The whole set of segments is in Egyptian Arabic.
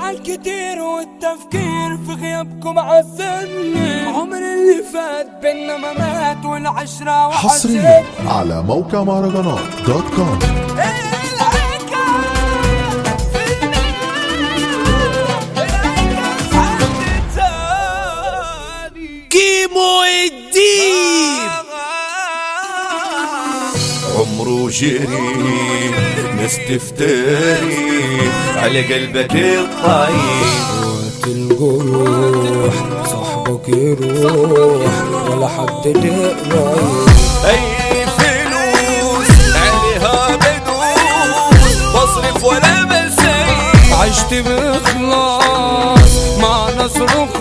بزعل كتير والتفكير في غيابكم عذبني عمر اللي فات بينا ما مات والعشرة حصريا على موقع مهرجانات دوت كوم كيمو الديب عمره جري ناس تفتري على قلبك الطيب وقت الجروح صاحبك يروح ولا حد يقرب اي فلوس عليها بدوس بصرف ولا بسيب عشت بإخلاص مع ناس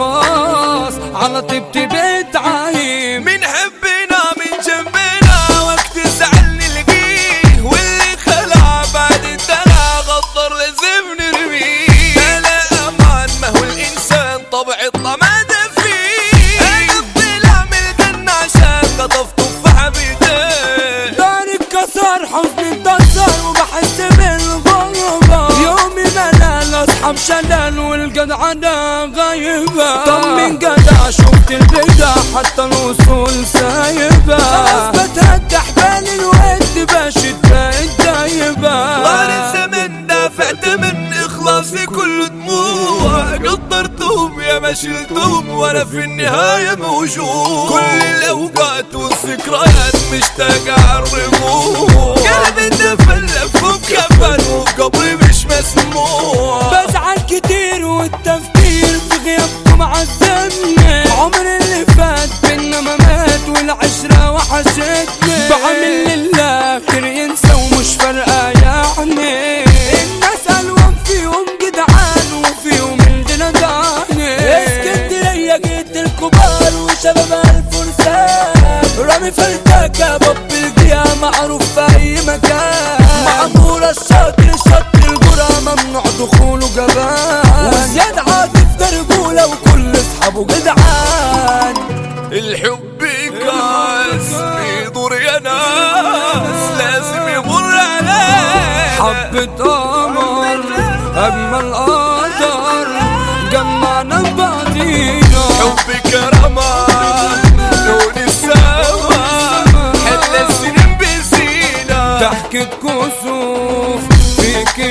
رخاص على طيبتي بتعايب من حبنا من جنبنا وقت زعل نلقيه واللي خلع بعد الدلع غدر لازم نرميه لا لا امان ما هو الانسان طبع الطمع فيه انا الطلع من الجنة عشان قطف تفاحة بيديه داري اتكسر حزني اتكسر وبحس بالغربة يومي ملل اصحى بشلل والجدعنة غايبة طمن جدع شفت البدع حتى الوصول سايبة خلاص بتهدى حبال الود بشد بقت دايبة طال الزمن دافعت من اخلاصي كل دموع قدرتهم يا ما شلتهم وانا في النهاية موجود كل الاوقات والذكريات مشتاق اعرفوه قلبي دفن لف وكفن وقبري مش مسموع بزعل كتير والتفكير في غيابكم عذبني عمر اللي فات بينا ما مات والعشرة وحشتني بعمل للآخر ينسى ومش فارقة يعني الناس ألوان فيهم جدعان وفيهم الجلداني اسكندرية جيت الكبار وشباب الفرسان رامي فلتاكة باب القيا معروف في أي مكان معمورة الشاطر الشاطر القرى ممنوع دخوله جبان وزياد عاطف ده رجولة وكل اصحابه جدعان الحب كاس بيدور يا ناس لازم يمر عليه حبة قمر أجمل قدر جمعنا ببعضينا حب كرامة لون السما حل السنين بزينة ضحكة كسوف فيكي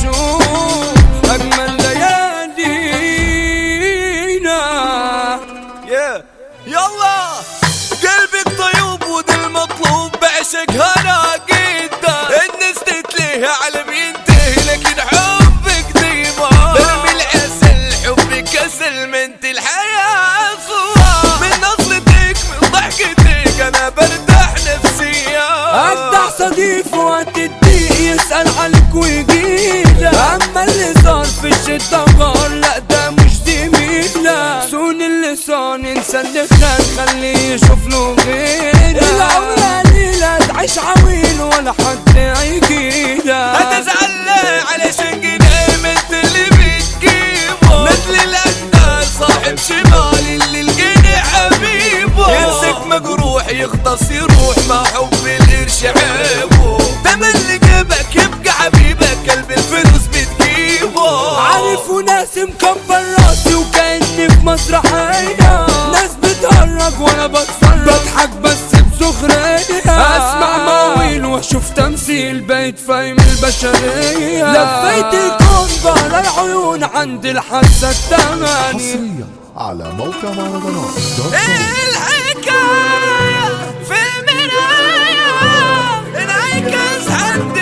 بشوف أجمل ليالينا يا يلا قلبك طيوب وده المطلوب بعشق هنا جدا الناس تتلهي على بينتهي لكن حبك ديما برمي العسل حبك كسل منت الحياة صورة من نظرتك من ضحكتك انا برتاح نفسيا أجدع صديق وقت الضيق يسأل عنك ويجيلك أما اللي صار في الشدة غار لا ده مش زميلك سون اللسان انسى اللي خان خليه يشوف له غيرك العمر قليلة تعيش عويل ولا حد هيجيلك هتزعل ليه علشان قدام انت اللي بتجيبه مثل الاندال صاحب شمال اللي القني حبيبه يمسك مجروح يختص يروح ما حب القرش عيبه دم اللي جابك يبقى حبيبك قلب الفلوس بتجيبه عارف وناس مكبر راسي وكأني في مسرحية ناس بتهرج وانا بتفرج بضحك بس بسخرية اسمع مواويل واشوف تمثيل بقيت فاهم البشرية لفيت الكون بقرا العيون عند الحاسة التمانية حصريا على موقع مهرجانات دوت كوم الحكاية في المراية انعكس حد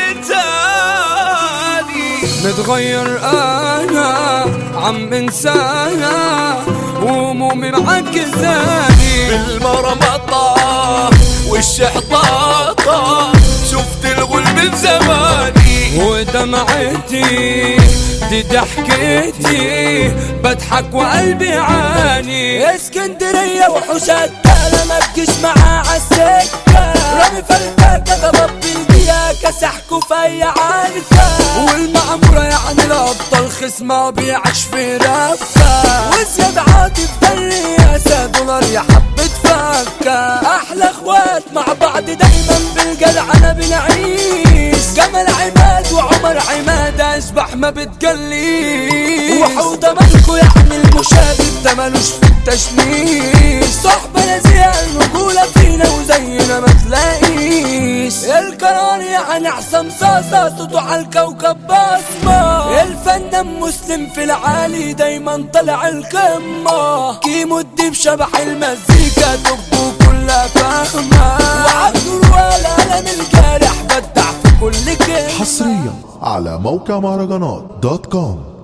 تاني متغير انا عم انسانا وهمومي معجزاني بالمرمطة والشحطاطة شفت الغل من زماني ودمعتي دي ضحكتي بضحك وقلبي عاني اسكندرية وحوشات انا ما تجيش معاه عالسكة رامي فلتاكة ضرب بالبيا كسحكوا في اي عركة والمعمورة يعني الابطال خصم ما بيعش في رفة وزياد عاطف ده الرئاسة دولار يا حبة فكة احلى اخوات مع بعض دايما بالجدعنة بنعيش جمال عماد وعمر عماد اشبح ما بتجليش وحوضة مالكو يعني المشاغب ده ملوش في التشميش صحبة نزيهة الرجولة فينا وزينا ما تلاقيش القرار يعني احسن صاصة صوته على الكوكب بصمة الفنان مسلم في العالي دايما طلع القمة كيمو الديب شبح المزيكا دبه كلها فاهمة وعبده ولا قلم الجارح بدع في كل كلمة حصريا على موقع مهرجانات دوت كوم